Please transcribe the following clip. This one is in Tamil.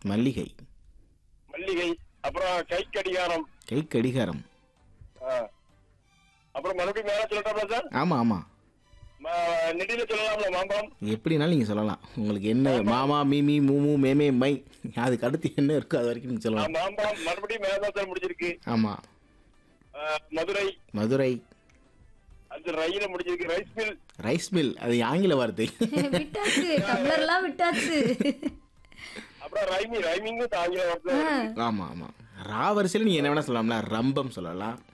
மல்லிகை மல்லிகை அப்புறம் கை கடிகாரம் கை கடிகாரம் ஆ. அப்புறம் மறுபடியும் மேல சொல்லட்டாமா சார் ஆமாம் ஆமாம் ம- நெடில சொல்லலாம்ல மாம்பழம் எப்படினாலும் நீங்கள் சொல்லலாம் உங்களுக்கு என்ன மாமா மீமி மூமு மேமே மை அதுக்கு அடுத்து என்ன இருக்கோ அது வரைக்கும் நீங்கள் ஆ, சொல்லலாம் மாம்பழம் மறுபடியும் மேல தான் சார் முடிஞ்சிருக்கு ஆமாம் ஆ, மதுரை மதுரை அது ரயில முடிஞ்சிருக்கு ரைஸ் மில் ரைஸ் மில் அது ஆங்கில வார்த்தை விட்டாச்சு டம்ளர்லாம் விட்டாச்சு அப்புறம் ரைமி ரைமிங்கும் தாங்கில வருது ஆமாம் ஆமாம் ரா வரிசையில் நீங்கள் என்ன வேணால் சொல்லலாம்ல ரம்பம் சொல்லலாம்